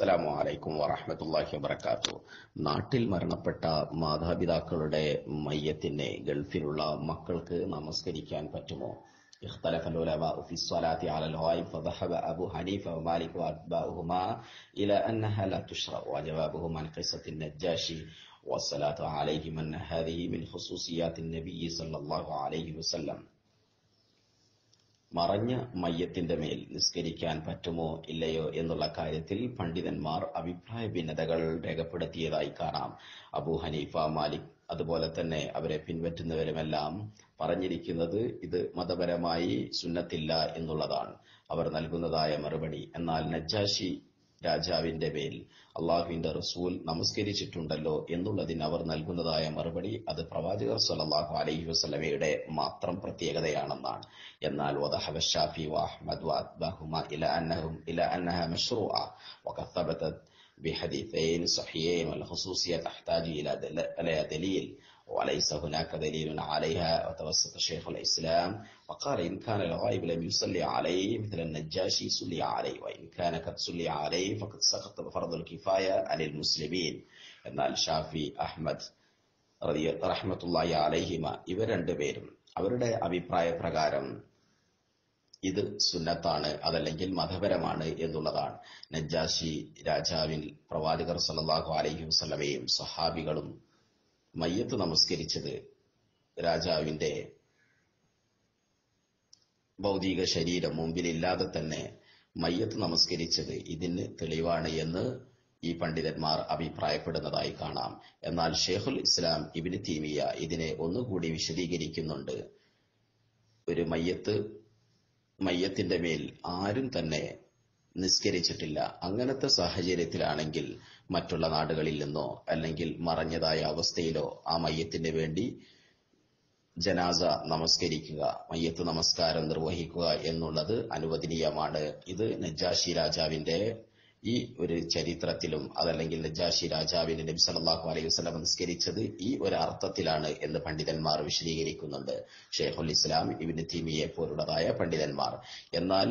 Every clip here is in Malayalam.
അസ്സലാമു അലൈക്കും വറഹ്മത്തുള്ളാഹി വബറകാതുഹു നാട്ടിൽ മരണപ്പെട്ട മാതാപിതാക്കളുടെ മയ്യത്തിനെ ഗൾഫിലുള്ള മക്കൾക്ക് നമസ്കരിക്കാൻ പറ്റുമോ اختلف العلماء في الصلاة على الغائب فذهب أبو حنيفة ومالك وأتباعهما إلى أنها لا تشرع وجوابهم عن قصة النجاشي والصلاة عليهم أن هذه من خصوصيات النبي صلى الله عليه وسلم മറഞ്ഞ മയ്യത്തിന്റെ മേൽ നിസ്കരിക്കാൻ പറ്റുമോ ഇല്ലയോ എന്നുള്ള കാര്യത്തിൽ പണ്ഡിതന്മാർ അഭിപ്രായ ഭിന്നതകൾ രേഖപ്പെടുത്തിയതായി കാണാം അബൂ ഹനീഫ മാലിക് അതുപോലെ തന്നെ അവരെ പിൻപറ്റുന്നവരുമെല്ലാം പറഞ്ഞിരിക്കുന്നത് ഇത് മതപരമായി സുന്നത്തില്ല എന്നുള്ളതാണ് അവർ നൽകുന്നതായ മറുപടി എന്നാൽ നജ്ജാഷി രാജാവിന്റെ മേൽ അള്ളാഹുവിന്റെ റസൂൽ നമസ്കരിച്ചിട്ടുണ്ടല്ലോ എന്നുള്ളതിന് അവർ നൽകുന്നതായ മറുപടി അത് പ്രവാചകർ സല്ലല്ലാഹു അലൈഹി വസല്ലമയുടെ മാത്രം പ്രത്യേകതയാണെന്നാണ് എന്നാൽ വദഹബ ഷാഫി വഅഹ്മദ് വഅത്ബാഹുമ ഇല അന്നഹും ഇല അന്നഹ മശ്റൂഅ وقد ثبتت بحديثين صحيحين والخصوصية تحتاج إلى دليل وليس هناك دليل عليها وتوسط شيخ الإسلام وقال إن كان الغائب لم يصلي عليه مثل النجاشي صلي عليه وإن كان قد صلي عليه فقد سقط فرض الكفاية عن المسلمين എന്നാൽ ഷാഫി അഹ്മദ് റഹ്മത്തുള്ളാഹി അലൈഹിമ ഇവർ രണ്ടുപേരും അവരുടെ അഭിപ്രായ പ്രകാരം ഇത് സുന്നത്താണ് അതല്ലെങ്കിൽ മതപരമാണ് എന്നുള്ളതാണ് നജ്ജാഷി രാജാവിൽ പ്രവാചകർ സല്ലല്ലാഹു അലൈഹി വസല്ലമയും സഹാബികളും മയ്യത്ത് നമസ്കരിച്ചത് രാജാവിന്റെ ഭൗതിക ശരീരം മുമ്പിലില്ലാതെ തന്നെ മയ്യത്ത് നമസ്കരിച്ചത് ഇതിന് തെളിവാണ് എന്ന് ഈ പണ്ഡിതന്മാർ അഭിപ്രായപ്പെടുന്നതായി കാണാം എന്നാൽ ഷേഖുൽ ഇസ്ലാം ഇബിന് തീമിയ ഇതിനെ ഒന്നുകൂടി വിശദീകരിക്കുന്നുണ്ട് ഒരു മയ്യത്ത് മയ്യത്തിന്റെ മേൽ ആരും തന്നെ നിസ്കരിച്ചിട്ടില്ല അങ്ങനത്തെ സാഹചര്യത്തിലാണെങ്കിൽ മറ്റുള്ള നാടുകളിൽ നിന്നോ അല്ലെങ്കിൽ മറഞ്ഞതായ അവസ്ഥയിലോ ആ മയ്യത്തിന് വേണ്ടി ജനാസ നമസ്കരിക്കുക മയ്യത്ത് നമസ്കാരം നിർവഹിക്കുക എന്നുള്ളത് അനുവദനീയമാണ് ഇത് നജാഷി രാജാവിന്റെ ഈ ഒരു ചരിത്രത്തിലും അതല്ലെങ്കിൽ നജാഷി രാജാവിന്റെ നബി സല്ലല്ലാഹു അലൈഹി വസല്ലം നിസ്കരിച്ചത് ഈ ഒരു അർത്ഥത്തിലാണ് എന്ന് പണ്ഡിതന്മാർ വിശദീകരിക്കുന്നുണ്ട് ഷെയ്ഖുൽ ഇസ്ലാം ഇബ്നു തീമിയെ പോലുള്ളതായ പണ്ഡിതന്മാർ എന്നാൽ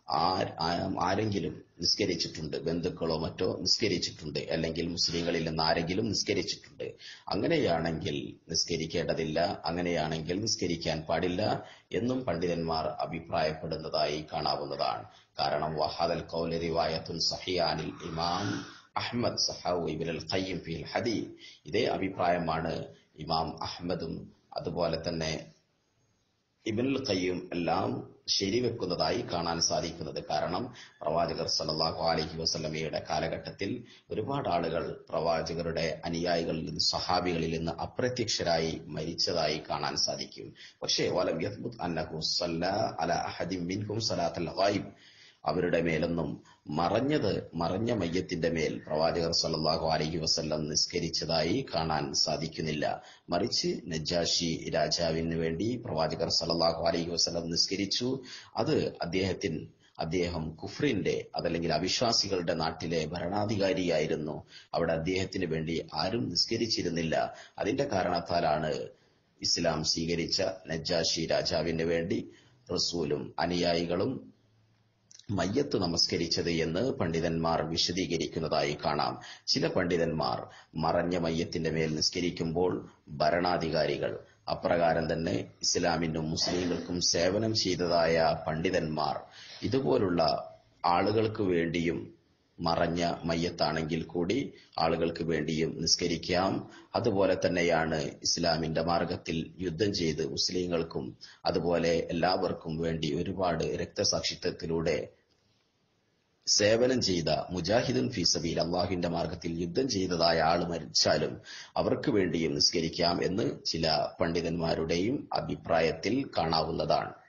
ആരെങ്കിലും നിസ്കരിച്ചിട്ടുണ്ട് ബന്ധുക്കളോ മറ്റോ നിസ്കരിച്ചിട്ടുണ്ട് അല്ലെങ്കിൽ മുസ്ലിങ്ങളിൽ നിന്ന് ആരെങ്കിലും നിസ്കരിച്ചിട്ടുണ്ട് അങ്ങനെയാണെങ്കിൽ നിസ്കരിക്കേണ്ടതില്ല അങ്ങനെയാണെങ്കിൽ നിസ്കരിക്കാൻ പാടില്ല എന്നും പണ്ഡിതന്മാർ അഭിപ്രായപ്പെടുന്നതായി കാണാവുന്നതാണ് കാരണം വഹാദൽ കൗല റിവായത്തുൻ സഹിയാനിൽ ഇമാം അഹ്മദ് സഹാവു ഇബിൻ ഖയ്യിം ഫിൽ ഹദീ ഇതേ അഭിപ്രായമാണ് ഇമാം അഹ്മദും അതുപോലെ തന്നെ ഇബിനുൽ ഖയ്യും എല്ലാം ശരിവെക്കുന്നതായി കാണാൻ സാധിക്കുന്നത് കാരണം പ്രവാചകർ സല്ലല്ലാഹു അലൈഹി വസല്ലമയുടെ കാലഘട്ടത്തിൽ ഒരുപാട് ആളുകൾ പ്രവാചകരുടെ അനുയായികളിൽ നിന്ന് സഹാബികളിൽ നിന്ന് അപ്രത്യക്ഷരായി മരിച്ചതായി കാണാൻ സാധിക്കും പക്ഷേ വലം യത്ബുത് അന്നഹു സല്ല അല അഹദിൻ മിൻഹും സലാത്തൽ ഗായിബ് അവരുടെ മേലൊന്നും മറഞ്ഞത് മറഞ്ഞ മയ്യത്തിന്റെ മേൽ പ്രവാചകർ സല്ലല്ലാഹു അലൈഹി വസല്ലം നിസ്കരിച്ചതായി കാണാൻ സാധിക്കുന്നില്ല മറിച്ച് നജാഷി രാജാവിന് വേണ്ടി പ്രവാചകർ സല്ലല്ലാഹു അലൈഹി വസല്ലം നിസ്കരിച്ചു അത് അദ്ദേഹത്തിന് അദ്ദേഹം കുഫ്രിന്റെ അതല്ലെങ്കിൽ അവിശ്വാസികളുടെ നാട്ടിലെ ഭരണാധികാരിയായിരുന്നു അവിടെ അദ്ദേഹത്തിന് വേണ്ടി ആരും നിസ്കരിച്ചിരുന്നില്ല അതിന്റെ കാരണത്താലാണ് ഇസ്ലാം സ്വീകരിച്ച നജാഷി രാജാവിന് വേണ്ടി റസൂലും അനുയായികളും മയ്യത്ത് നമസ്കരിച്ചത് എന്ന് പണ്ഡിതന്മാർ വിശദീകരിക്കുന്നതായി കാണാം ചില പണ്ഡിതന്മാർ മറഞ്ഞ മയ്യത്തിന്റെ മേൽ നിസ്കരിക്കുമ്പോൾ ഭരണാധികാരികൾ അപ്രകാരം തന്നെ ഇസ്ലാമിനും മുസ്ലിങ്ങൾക്കും സേവനം ചെയ്തതായ പണ്ഡിതന്മാർ ഇതുപോലുള്ള ആളുകൾക്ക് വേണ്ടിയും മറഞ്ഞ മയ്യത്താണെങ്കിൽ കൂടി ആളുകൾക്ക് വേണ്ടിയും നിസ്കരിക്കാം അതുപോലെ തന്നെയാണ് ഇസ്ലാമിന്റെ മാർഗത്തിൽ യുദ്ധം ചെയ്ത് മുസ്ലിങ്ങൾക്കും അതുപോലെ എല്ലാവർക്കും വേണ്ടി ഒരുപാട് രക്തസാക്ഷിത്വത്തിലൂടെ സേവനം ചെയ്ത മുജാഹിദുൻ ഫീസബീൽ അള്ളാഹുവിന്റെ മാർഗത്തിൽ യുദ്ധം ചെയ്തതായ ആൾ മരിച്ചാലും അവർക്ക് വേണ്ടിയും നിസ്കരിക്കാം എന്ന് ചില പണ്ഡിതന്മാരുടെയും അഭിപ്രായത്തിൽ കാണാവുന്നതാണ്